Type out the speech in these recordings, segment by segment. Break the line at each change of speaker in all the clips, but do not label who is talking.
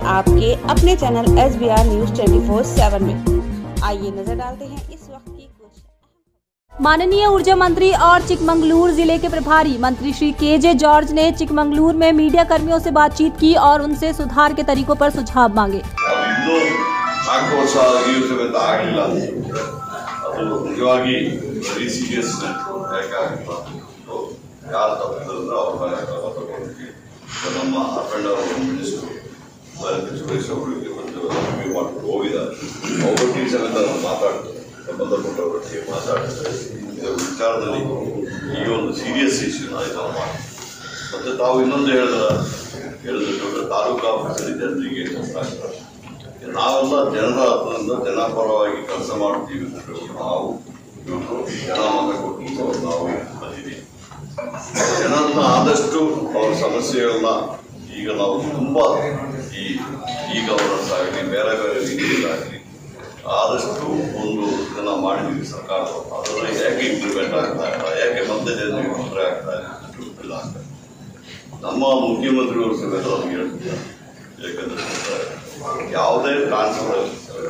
आपके अपने channel S B R news twenty four seven में आइए नजर डालते हैं इस वक्त की कुछ
माननीय ऊर्जा मंत्री और चिकमंगलूर जिले के प्रभारी मंत्री श्री के जे जॉर्ज ने चिकमंगलूर में मीडिया कर्मियों से बातचीत की और उनसे सुधार के तरीकों पर सुझाव मांगे
ಅದು ಇನ್ನೂ ನಾಲ್ಕು ವರ್ಷ ಈ ಸಮೇತ ಆಗಲಿಲ್ಲ ಅದು ನಿಜವಾಗಿ ವೆರಿ ಸೀರಿಯಸ್ ಯಾಕಾಗಿಲ್ಲ ಯಾರು ತಪ್ಪಿದ್ರಿಂದ ಅವ್ರ ಮೇಲೆ ಕ್ರಮ ತಗೊಳ್ಳೋದಕ್ಕೆ ಈಗ ನಮ್ಮ ಅರ್ಪಣ್ಣ ಅವರ ಮಿನಿಸ್ಟರ್ ಸುರೇಶ್ ಅವರಿಗೆ ಬಂದು ರಿವ್ಯೂ ಮಾಡ್ಕೊಂಡು ಹೋಗಿದ್ದಾರೆ ಒಬ್ಬೊಟ್ಟಿಗೆ ಸಮೇತ ನಾನು ಮಾತಾಡ್ತಾರೆ ಸಂಬಂಧಪಟ್ಟವರೊಟ್ಟಿಗೆ ಮಾತಾಡ್ತಾರೆ ಇದರ ವಿಚಾರದಲ್ಲಿ ಈ ಒಂದು ಸೀರಿಯಸ್ ಇಶ್ಯೂನ ಇದನ್ನು ಮಾಡಿ ಮತ್ತೆ ತಾವು ಇನ್ನೊಂದು ಹೇಳಿದ್ರ ಹೇಳಿದ್ರೆ ತಾಲೂಕು ಆಫೀಸಲ್ಲಿ ಜನರಿಗೆ ಕಷ್ಟ ಆಗ್ತದೆ ನಾವೆಲ್ಲ ಜನರ ಹತ್ರದಿಂದ ಜನಪರವಾಗಿ ಕೆಲಸ ಮಾಡ್ತೀವಿ ಅಂತ ಹೇಳಿ ನಾವು ಇವತ್ತು ಜನ ಮತ ಕೊಟ್ಟು ನಾವು ಬಂದಿದ್ದೀವಿ ಜನರನ್ನ ಆದಷ್ಟು ಅವ್ರ ಸಮಸ್ಯೆಗಳನ್ನ ಈಗ ನಾವು ತುಂಬಾ ಈ ಈ ಗವರ್ನೆನ್ಸ್ ಆಗಲಿ ಬೇರೆ ಬೇರೆ ರೀತಿಯಲ್ಲಾಗಲಿ ಆದಷ್ಟು ಒಂದು ಇದನ್ನ ಮಾಡಿದ್ದೀವಿ ಸರ್ಕಾರ ಅದನ್ನ ಯಾಕೆ ಇಂಪ್ಲಿಮೆಂಟ್ ಆಗ್ತಾ ಇಲ್ಲ ಯಾಕೆ ಮತ್ತೆ ಜನರಿಗೆ ತೊಂದರೆ ಆಗ್ತಾ ಇಲ್ಲ ಅಂತ ಗೊತ್ತಿಲ್ಲ ಆಗ್ತದೆ ನಮ್ಮ ಮುಖ್ಯಮಂತ್ರಿಗಳು ಸಮೇತ ನಮ್ಗೆ ಹೇಳ್ತಿದ್ದಾರೆ ಯಾಕಂದ್ರೆ ಯಾವುದೇ ಟ್ರಾನ್ಸ್ಫರ್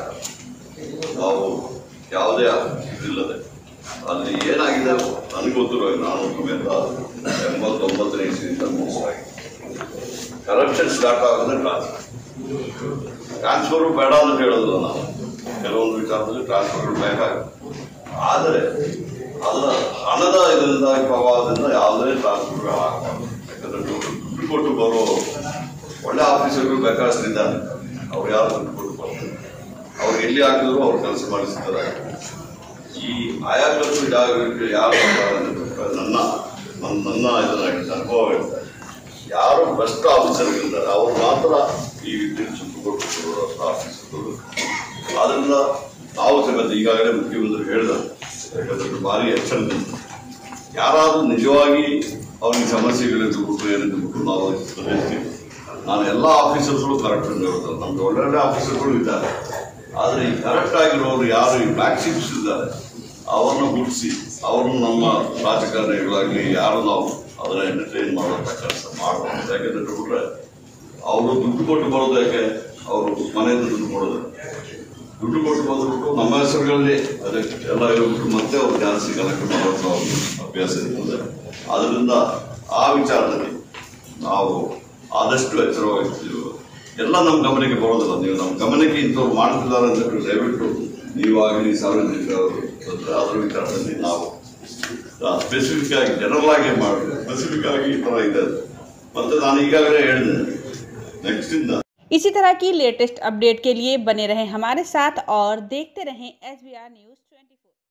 ನಾವು ಯಾವುದೇ ಇದಿಲ್ಲದೆ ಅಲ್ಲಿ ಏನಾಗಿದೆ ನನಗೆ ಗೊತ್ತಿರೋ ನಾನು ಸಮೇತ ಎಂಬತ್ತೊಂಬತ್ತನೇ ಇಸ್ವಿಯಿಂದ ಮುಗಿಸಾಗಿದೆ ಕರಪ್ಷನ್ ಸ್ಟಾರ್ಟ್ ಆಗೋದ್ರೆ ಟ್ರಾನ್ಸ್ಫರ್ ಟ್ರಾನ್ಸ್ಫರು ಬೇಡ ಅಂತ ಹೇಳೋದಿಲ್ಲ ನಾವು ಕೆಲವೊಂದು ವಿಚಾರದಲ್ಲಿ ಟ್ರಾನ್ಸ್ಫರ್ ಬೇಕಾಗುತ್ತೆ ಆದರೆ ಅದರ ಹಣದ ಇದರಿಂದ ಪ್ರಭಾವದಿಂದ ಯಾವುದೇ ಟ್ರಾನ್ಸ್ಫರ್ ಆಗಬಾರ್ದು ಯಾಕಂದ್ರೆ ದುಡ್ಡು ದುಡ್ಡು ಕೊಟ್ಟು ಬರೋ ಒಳ್ಳೆ ಆಫೀಸರ್ಗಳು ಬೇಕಾದಷ್ಟು ಇದ್ದಾರೆ ಅವ್ರು ಯಾರು ದುಡ್ಡು ಕೊಟ್ಟು ಬರ್ತಾರೆ ಅವ್ರು ಎಲ್ಲಿ ಹಾಕಿದ್ರು ಅವ್ರು ಕೆಲಸ ಮಾಡಿಸ್ತಾರೆ ಈ ಆಯಾ ಕಲ್ಪು ಜಾಗಕ್ಕೆ ಯಾರು ಬರ್ತಾರೆ ಅಂತ ನನ್ನ ನನ್ನ ನನ್ನ ಇದನ್ನ ಹೇಳ್ತಾರೆ ಅನುಭವ ಹೇಳ್ತಾರೆ ಯಾರು ಬೆಸ್ಟ್ ಆಫೀಸರ್ಗಳಿದ್ದಾರೆ ಅವ್ರು ಮಾತ್ರ ಈ ವಿದ್ಯುತ್ ಸುತ್ತು ಕೊಟ್ಟು ಆಫೀಸರ್ಗಳು ಆದ್ರಿಂದ ನಾವು ಸಮೇತ ಈಗಾಗಲೇ ಮುಖ್ಯಮಂತ್ರಿ ಹೇಳಿದ್ದಾರೆ ಯಾಕಂದ್ರೆ ಭಾರಿ ಎಚ್ಚರಿಕೆ ಯಾರಾದ್ರೂ ನಿಜವಾಗಿ ಅವ್ರಿಗೆ ಸಮಸ್ಯೆಗಳಿದ್ದು ಬಿಟ್ಟು ಏನಿದ್ದು ಬಿಟ್ಟು ನಾವು ಸ್ಪಂದಿಸ್ತೀವಿ ನಾನು ಎಲ್ಲ ಆಫೀಸರ್ಸ್ಗಳು ಕರೆಕ್ಟ್ ಅಂತ ಹೇಳ್ತಾರೆ ನಮ್ಗೆ ಒಳ್ಳೊಳ್ಳೆ ಆಫೀಸರ್ಗಳು ಇದ್ದಾರೆ ಆದರೆ ಈ ಕರೆಕ್ಟ್ ಆಗಿರೋರು ಯಾರು ಈ ಬ್ಲ್ಯಾಕ್ ಶಿಪ್ಸ್ ಇದ್ದಾರೆ ಅವ್ರನ್ನ ಗುಡಿಸಿ ಅವ್ರನ್ನ ನಮ್ಮ ರಾಜಕಾರಣಿಗಳಾಗಲಿ ಯಾರು ನಾವು ಅದನ್ನ ಎಂಟರ್ಟೈನ್ ಮಾಡುವಂಥ ಕೆಲಸ ಮಾಡಬಾರ್ದು ಯಾಕೆಂದ್ರೆ ಬಿಟ್ರೆ ಅವರು ದುಡ್ಡು ಕೊಟ್ಟು ಬರೋದು ಯಾಕೆ ಅವರು ಮನೆಯಿಂದ ದುಡ್ಡು ಕೊಡೋದು ದುಡ್ಡು ಕೊಟ್ಟು ಬಂದ್ಬಿಟ್ಟು ನಮ್ಮ ಹೆಸರುಗಳಲ್ಲಿ ಅದೇ ಎಲ್ಲ ಹೇಳ್ಬಿಟ್ಟು ಮತ್ತೆ ಅವ್ರು ಜಾಸ್ತಿ ಕಲೆಕ್ಟ್ ಮಾಡುವಂಥ ಒಂದು ಅಭ್ಯಾಸ ಇರ್ತದೆ ಅದರಿಂದ ಆ ವಿಚಾರದಲ್ಲಿ ನಾವು ಆದಷ್ಟು ಎಚ್ಚರವಾಗಿರ್ತೀವಿ ಎಲ್ಲ ನಮ್ಮ ಗಮನಕ್ಕೆ ಬರೋದಿಲ್ಲ ನೀವು ನಮ್ಮ ಗಮನಕ್ಕೆ ಇಂಥವ್ರು ಮಾಡ್ತಿದ್ದಾರೆ ಅಂತ ಹೇಳಿ ದಯವಿಟ್ಟು ನೀವಾಗಲಿ ಸಾರ್ವಜನಿಕರು ಅಂದ್ರೆ ಅದರ ವಿಚಾರದಲ್ಲಿ ನಾವು ಸ್ಪೆಸಿಫಿಕ್ ಆಗಿ ಜನರಲ್ ಆಗಿ ಮಾಡಬೇಕು ಸ್ಪೆಸಿಫಿಕ್ ಆಗಿ ಈ ಥರ ಇದೆ ಮತ್ತೆ ನಾನು ಈಗಾಗಲೇ ಹೇಳಿದೆ ನೆಕ್ಸ್ಟ್ ಇಂದ
इसी तरह की लेटेस्ट अपडेट के लिए बने रहें हमारे साथ और देखते रहें S B R news twenty four